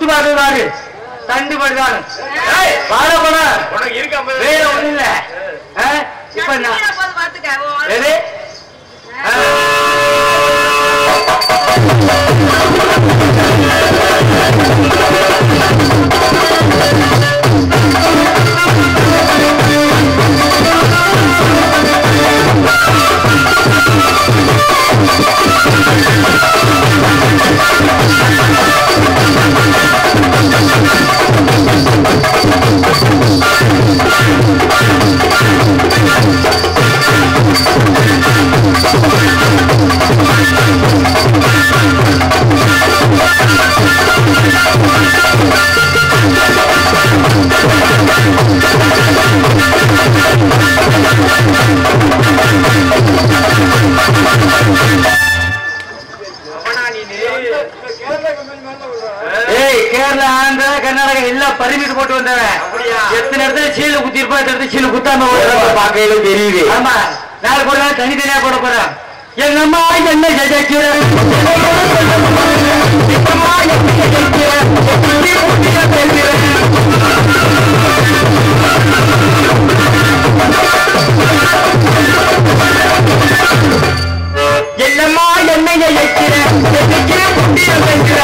குத்து பாடு பாரு தண்டு படுதானு ஏய், பாட போன உனக்கு இருக்க வேற ஒண்ணு இல்ல ஆ? இப்ப நான் எது ஆ. ஏய் கேரளா ஆந்திரா கர்நாடகா எல்லாம் பரிமிட் போட்டு வந்தவன் அப்படியா? எத்தனை இடத்துல சீல குத்தி இருப்பா எத்தனை இடத்துல சீல குத்தாம ஓடுறான். பார்க்கையில தெரியுது ஆமா நாளைக்கு ஒரு நாள் தனித்தனியா போட போறேன் என்னம்மா என்ன ஜெயிக்கிற என்னம்மா என்ன ஜெயிக்கிற எப்படி புத்தியா பேசுற என்னம்மா என்ன ஜெயிக்கிற எப்படி புத்தியா பேசுற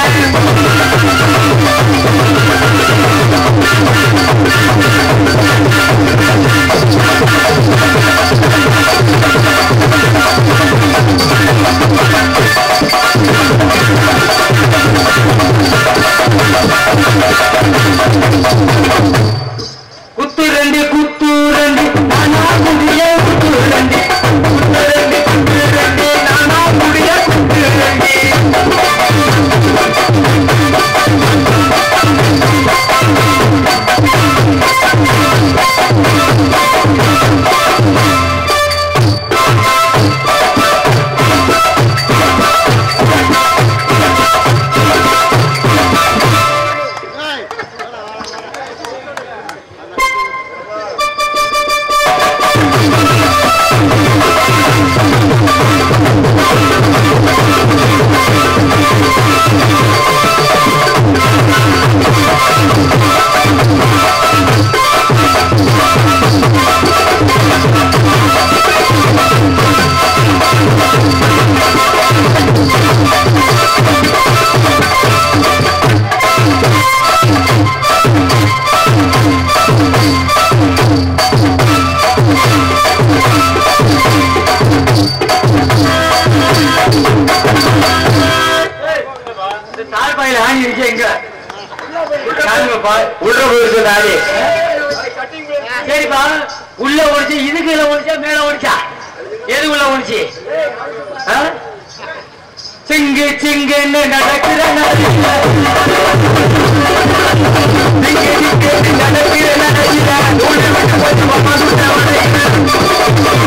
குத்து ரெண்டு குத்து ரெண்டு நானா முடிய குத்து ரெண்டு குத்து ரெண்டு குத்து ரெண்டு நானா முடிய குத்து ரெண்டு இந்த தாழ்பாயில ஆணி இருக்கு எங்க காணுங்கப்பா. உள்ள போயிருக்கு நாளே சரிப்பா உள்ள ஓடிச்சு இது கீழே ஓடிச்சா மேல ஓடிச்சா எது உள்ள ஓடிச்சு ஆ? சிங்கு சிங்குன்னு நடக்கிற நடையில. சிங்கு சிங்குன்னு நடக்கிற நடையில. உள்ள விட்டு போச்சு மாமா சுட்ட வரையில.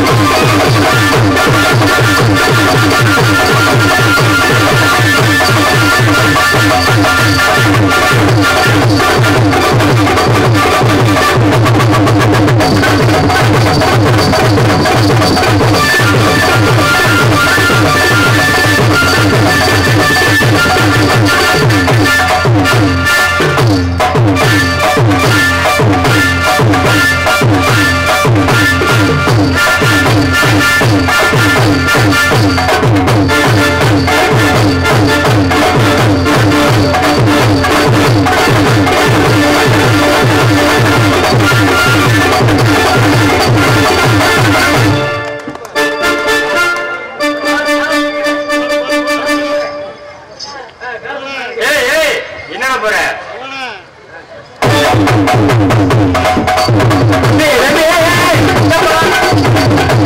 ஏய் ஏய் என்னடா போற டேய், ரவி, ஏய், ஏய், இங்க வா.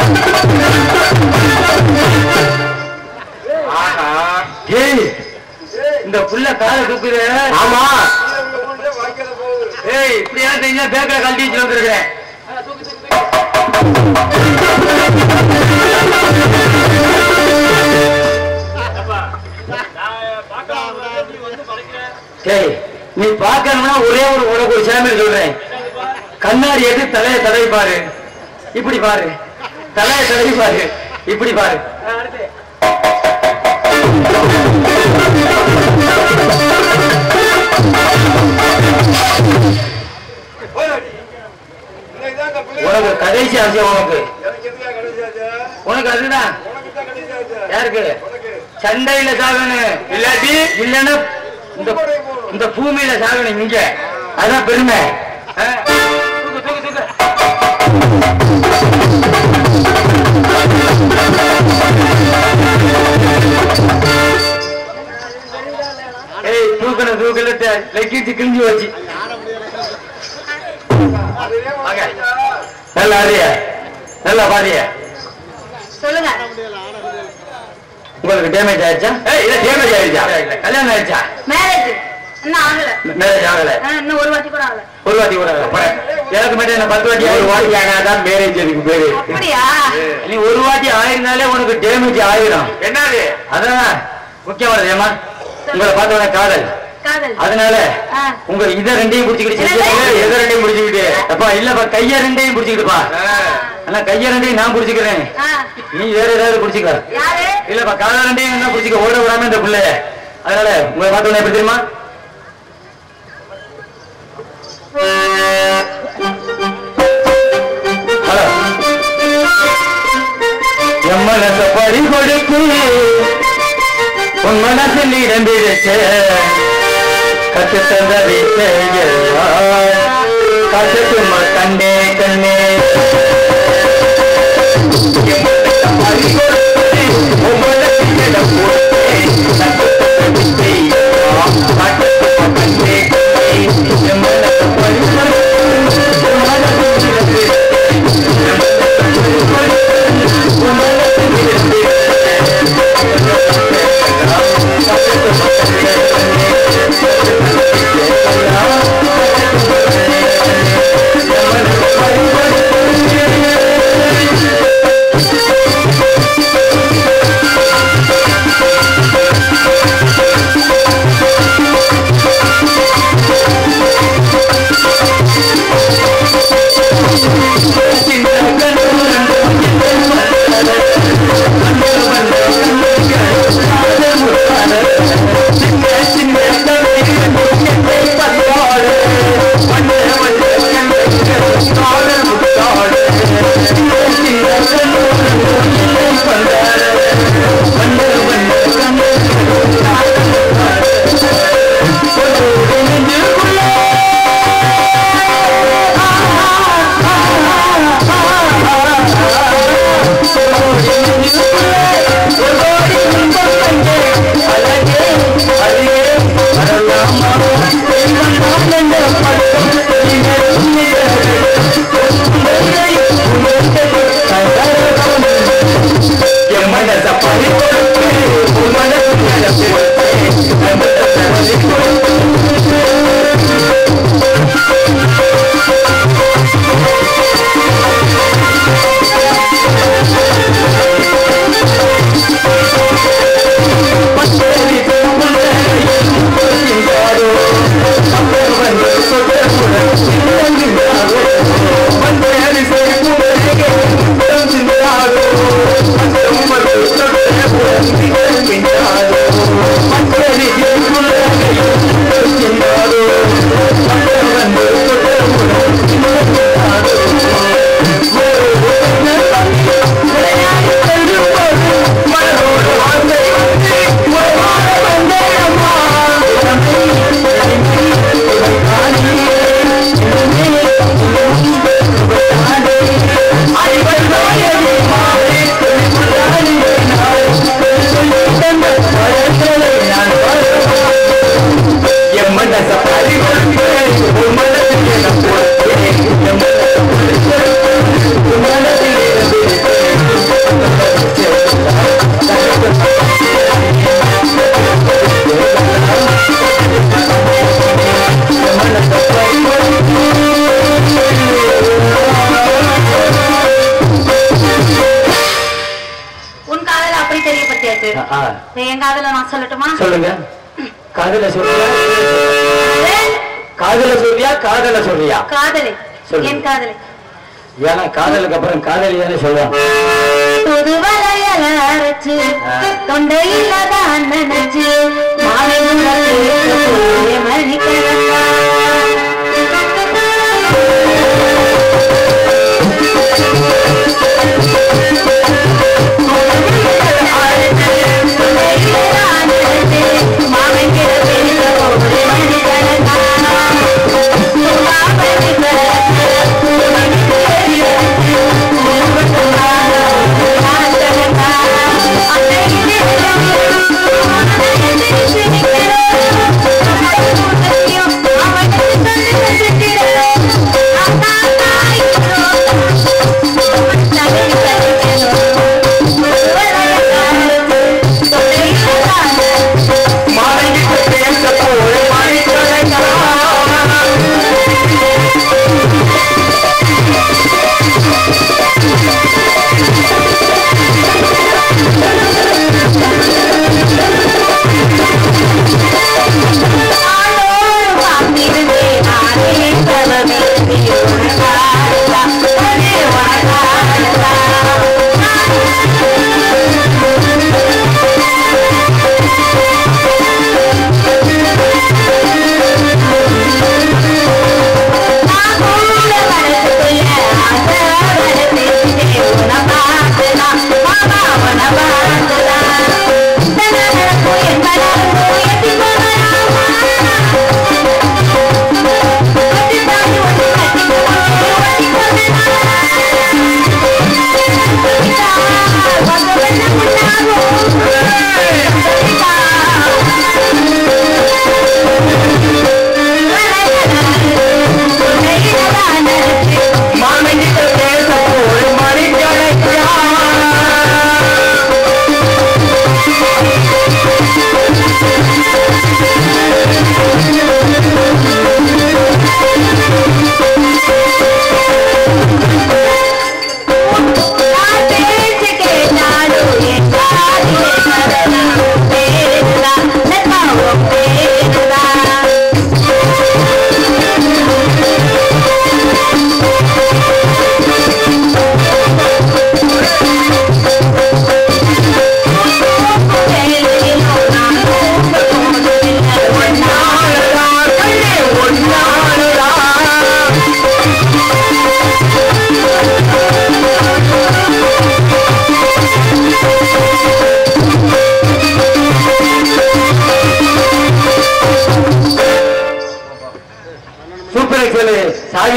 ஆஹா ஏய், இந்த புள்ள காலை தூக்குது ஆமா ஏய் இப்படியா தெரிஞ்சா பேக்கரை கழட்டி வச்சு வந்துருக்கேன் ஏய் நீ பார்க்கணும்னா ஒரே ஒரு உனக்கு ஒரு சேனல் சொல்றேன் கண்ணாடி எடுத்து தலையை தடவி பாரு இப்படி பாரு தலையை தடவி பாரு இப்படி பாரு கடைசி அவசியம் உனக்கு உனக்கு அதுதான் யாருக்கு சண்டையில சாகணும் இல்லாட்டி இல்லன்னா இந்த இந்த பூமியில சாகணும் இங்க அதான் பெருமை ஆ? தூக்கு, தூக்கு, தூக்கு. ஏய் தூக்கல தூக்கல லெக்கிச்சு கிழிஞ்சு வச்சு வாங்க. நல்லா அறிய நல்லா பாரிய சொல்லுங்க உங்களுக்கு டேமேஜ் ஆயிடுச்சா ஏய் இல்ல டேமேஜ் ஆயிடுச்சா இல்ல கல்யாணம் ஆயிடுச்சா மேரேஜ் இன்னும் ஆகல மேரேஜ் ஆகல ஆ, இன்னும் ஒரு வாட்டி கூட ஆகல ஒரு வாட்டி கூட ஆகல. அப்புறம் எனக்கு மட்டும் என்ன பத்து வாட்டி ஒரு வாட்டி ஆனாதான் மேரேஜ் எனக்கு பேரு அப்படியா நீ ஒரு வாட்டி ஆயிருந்தாலே உனக்கு டேமேஜ் ஆயிரும் என்னது அதான் முக்கியமானது ஏமா உங்களை பார்த்தவன காதல் காதல் அதனால ஆ. உங்க இத ரெண்டையும் புடிச்சுக்கிட்டு என்னது? செஞ்சு எதை ரெண்டையும் புடிச்சுக்கிட்டு அப்பா இல்லப்பா கைய ரெண்டையும் புடிச்சுக்கிட்டுப்பா ஆனா கைய ரெண்டையும் நான் புடிச்சுக்கிறேன் ஆ, நீ வேற ஏதாவது புடிச்சுக்க யாரு இல்லப்பா கால ரெண்டையும் என்ன புடிச்சுக்க ஓட விடாம இந்த பிள்ளைய அதனால உங்களை பார்த்தவன எப்படி தெரியுமா ஹலோ என் மனச பறி கொடுத்து உன் மனசில் இடம் பிடிச்ச கத்து தந்த கத்து சும்மா கண்ணே கண்ணே என் மனச பறி கொடுத்து, உன் மனசில் இடம் கொடுத்து, கத்து தந்த வித்தை, கத்து சும்மா கண்ணே கண்ணே. என் மனச பறி கொடுத்து, உன் மனசில் இடம் பிடிச்ச, என் மனச பறி கொடுத்து, உன் மனசில் இடம் பிடிச்ச, உன் காதல அப்படி தெரியப்பட்டியாச்சு ஆ, என் காதல நான் சொல்லட்டுமா சொல்லுங்க காதல சொல்றியா காதல சொல்றியா காதல சொல்றியா காதலை சொல்லு. என் காதலை ஏன்னா காதலுக்கு அப்புறம் காதலி தானே சொல்லுவான் புது வளையல அரைச்சு தொண்டையில தான் நினைச்சு மாலை மணிக்கணக்கா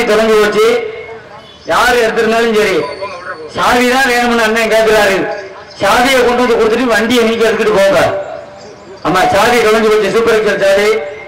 சாவி தொலைஞ்சு போச்சு யாரு எடுத்திருந்தாலும் சரி சாவி தான் வேணும்னு அண்ணன் கேட்கிறாரு சாவியை கொண்டு வந்து கொடுத்துட்டு வண்டியை நீங்க எடுத்துட்டு போங்க ஆமா சாவி தொலைஞ்சு போச்சு சூப்பர் எக்ஸல் சாவி